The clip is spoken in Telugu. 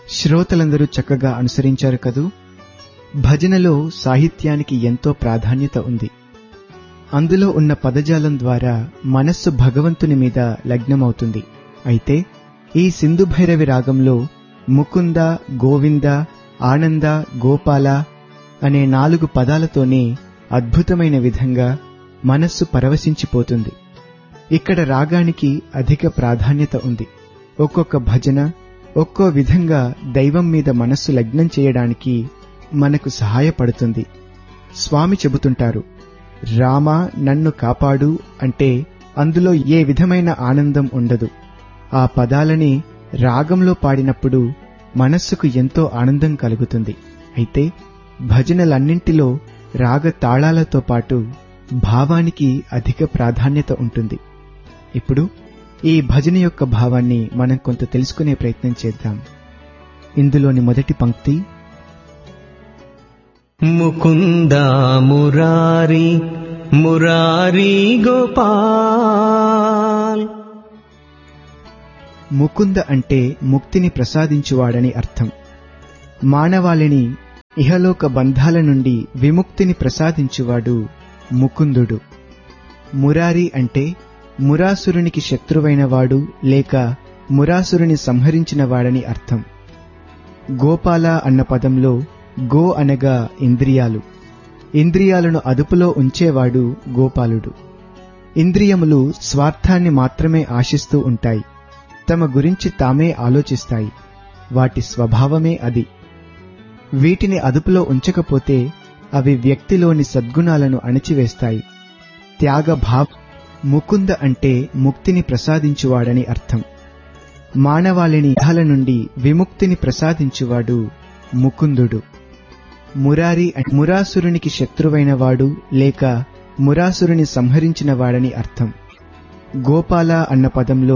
శ్రోతలందరూ చక్కగా అనుసరించారు కదూ భజనలో సాహిత్యానికి ఎంతో ప్రాధాన్యత ఉంది అందులో ఉన్న పదజాలం ద్వారా మనస్సు భగవంతుని మీద లగ్నమవుతుంది అయితే ఈ సింధు భైరవి రాగంలో ముకుంద గోవింద ఆనంద గోపాల అనే నాలుగు పదాలతోనే అద్భుతమైన విధంగా మనస్సు పరవశించిపోతుంది ఇక్కడ రాగానికి అధిక ప్రాధాన్యత ఉంది ఒక్కొక్క భజన ఒక్కో విధంగా దైవం మీద మనస్సు లగ్నం చేయడానికి మనకు సహాయపడుతుంది స్వామి చెబుతుంటారు రామా నన్ను కాపాడు అంటే అందులో ఏ విధమైన ఆనందం ఉండదు ఆ పదాలని రాగంలో పాడినప్పుడు మనస్సుకు ఎంతో ఆనందం కలుగుతుంది అయితే భజనలన్నింటిలో రాగ తాళాలతో పాటు భావానికి అధిక ప్రాధాన్యత ఉంటుంది ఇప్పుడు ఈ భజన యొక్క భావాన్ని మనం కొంత తెలుసుకునే ప్రయత్నం చేద్దాం ఇందులోని మొదటి పంక్తి ముకుందా మురారి మురారి గోపాల్ ముకుంద అంటే ముక్తిని ప్రసాదించువాడని అర్థం మానవాళిని ఇహలోక బంధాల నుండి విముక్తిని ప్రసాదించువాడు ముకుందుడు మురారి అంటే మురాసురునికి శత్రువైనవాడు లేక మురాసురుని సంహరించినవాడని అర్థం గోపాల అన్న పదంలో గో అనగా ఇంద్రియాలు ఇంద్రియాలను అదుపులో ఉంచేవాడు గోపాలుడు ఇంద్రియములు స్వార్థాన్ని మాత్రమే ఆశిస్తూ ఉంటాయి తమ గురించి తామే ఆలోచిస్తాయి వాటి స్వభావమే అది వీటిని అదుపులో ఉంచకపోతే అవి వ్యక్తిలోని సద్గుణాలను అణిచివేస్తాయి త్యాగభావ్ ముకుంద అంటే ముక్తిని ప్రసాదించువాడని అర్థం మానవాళిని ఇహల నుండి విముక్తిని ప్రసాదించువాడు ముకుందుడు మురారి అం- మురాసురునికి శత్రువైనవాడు లేక మురాసురుని సంహరించినవాడని అర్థం గోపాల అన్న పదంలో